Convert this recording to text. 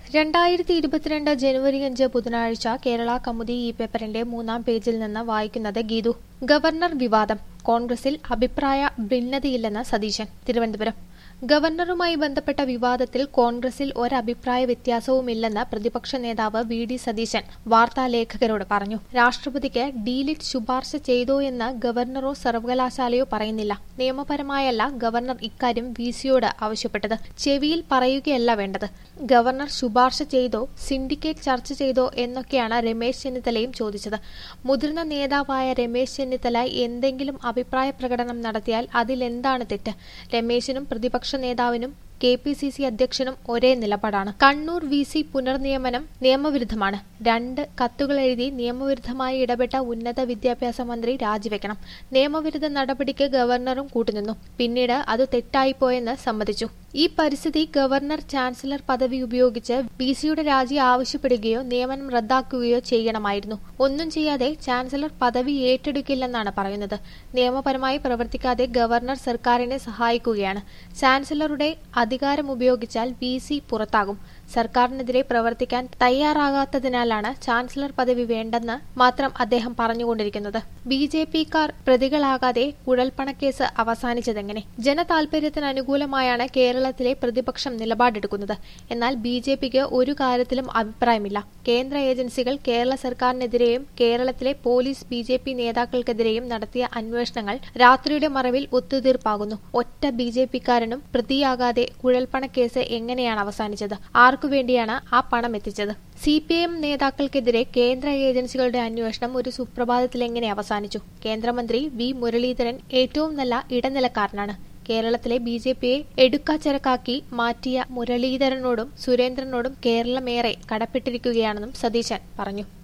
രണ്ടായിരത്തി ഇരുപത്തിരണ്ട് ജനുവരി അഞ്ച് ബുധനാഴ്ച കേരള കൗമുദി ഈ പേപ്പറിന്റെ മൂന്നാം പേജിൽ നിന്ന് വായിക്കുന്നത് ഗീതു ഗവർണർ വിവാദം കോൺഗ്രസിൽ അഭിപ്രായ ഭിന്നതയില്ലെന്ന് സതീശൻ തിരുവനന്തപുരം ഗവർണറുമായി ബന്ധപ്പെട്ട വിവാദത്തിൽ കോൺഗ്രസിൽ ഒരഭിപ്രായ വ്യത്യാസവുമില്ലെന്ന് പ്രതിപക്ഷ നേതാവ് വി ഡി സതീശൻ വാർത്താലേഖകരോട് പറഞ്ഞു രാഷ്ട്രപതിക്ക് ഡീലിറ്റ് ശുപാർശ ചെയ്തോ എന്ന് ഗവർണറോ സർവകലാശാലയോ പറയുന്നില്ല നിയമപരമായല്ല ഗവർണർ ഇക്കാര്യം വി സിയോട് ആവശ്യപ്പെട്ടത് ചെവിയിൽ പറയുകയല്ല വേണ്ടത് ഗവർണർ ശുപാർശ ചെയ്തോ സിൻഡിക്കേറ്റ് ചർച്ച ചെയ്തോ എന്നൊക്കെയാണ് രമേശ് ചെന്നിത്തലയും ചോദിച്ചത് മുതിർന്ന നേതാവായ രമേശ് ചെന്നിത്തല എന്തെങ്കിലും അഭിപ്രായ പ്രകടനം നടത്തിയാൽ അതിലെന്താണ് തെറ്റ് രമേശിനും പ്രതിപക്ഷ നേതാവിനും കെ പി സി സി അധ്യക്ഷനും ഒരേ നിലപാടാണ് കണ്ണൂർ വി സി പുനർനിയമനം നിയമവിരുദ്ധമാണ് രണ്ട് കത്തുകൾ എഴുതി നിയമവിരുദ്ധമായി ഇടപെട്ട ഉന്നത വിദ്യാഭ്യാസ മന്ത്രി രാജിവെക്കണം നിയമവിരുദ്ധ നടപടിക്ക് ഗവർണറും കൂട്ടുനിന്നു പിന്നീട് അത് തെറ്റായിപ്പോയെന്ന് സമ്മതിച്ചു ഈ പരിസ്ഥിതി ഗവർണർ ചാൻസലർ പദവി ഉപയോഗിച്ച് വി സിയുടെ രാജി ആവശ്യപ്പെടുകയോ നിയമനം റദ്ദാക്കുകയോ ചെയ്യണമായിരുന്നു ഒന്നും ചെയ്യാതെ ചാൻസലർ പദവി ഏറ്റെടുക്കില്ലെന്നാണ് പറയുന്നത് നിയമപരമായി പ്രവർത്തിക്കാതെ ഗവർണർ സർക്കാരിനെ സഹായിക്കുകയാണ് ചാൻസലറുടെ അധികാരം ഉപയോഗിച്ചാൽ വി സി പുറത്താകും സർക്കാരിനെതിരെ പ്രവർത്തിക്കാൻ തയ്യാറാകാത്തതിനാലാണ് ചാൻസലർ പദവി വേണ്ടെന്ന് മാത്രം അദ്ദേഹം പറഞ്ഞുകൊണ്ടിരിക്കുന്നത് ബി ജെ പിക്കാർ പ്രതികളാകാതെ കുഴൽപ്പണക്കേസ് അവസാനിച്ചതെങ്ങനെ ജനതാൽപര്യത്തിന് അനുകൂലമായാണ് കേരളത്തിലെ പ്രതിപക്ഷം നിലപാടെടുക്കുന്നത് എന്നാൽ ബി ജെ പിക്ക് ഒരു കാര്യത്തിലും അഭിപ്രായമില്ല കേന്ദ്ര ഏജൻസികൾ കേരള സർക്കാരിനെതിരെയും കേരളത്തിലെ പോലീസ് ബി ജെ പി നേതാക്കൾക്കെതിരെയും നടത്തിയ അന്വേഷണങ്ങൾ രാത്രിയുടെ മറവിൽ ഒത്തുതീർപ്പാകുന്നു ഒറ്റ ബി ജെ പിക്കാരനും പ്രതിയാകാതെ കുഴൽപ്പണക്കേസ് എങ്ങനെയാണ് അവസാനിച്ചത് ആർക്കു വേണ്ടിയാണ് ആ പണം എത്തിച്ചത് സി പി എം നേതാക്കൾക്കെതിരെ കേന്ദ്ര ഏജൻസികളുടെ അന്വേഷണം ഒരു സുപ്രഭാതത്തിൽ എങ്ങനെ അവസാനിച്ചു കേന്ദ്രമന്ത്രി വി മുരളീധരൻ ഏറ്റവും നല്ല ഇടനിലക്കാരനാണ് കേരളത്തിലെ ബി ജെ പിയെ എടുക്കാച്ചരക്കാക്കി മാറ്റിയ മുരളീധരനോടും സുരേന്ദ്രനോടും കേരളമേറെ കടപ്പെട്ടിരിക്കുകയാണെന്നും സതീശൻ പറഞ്ഞു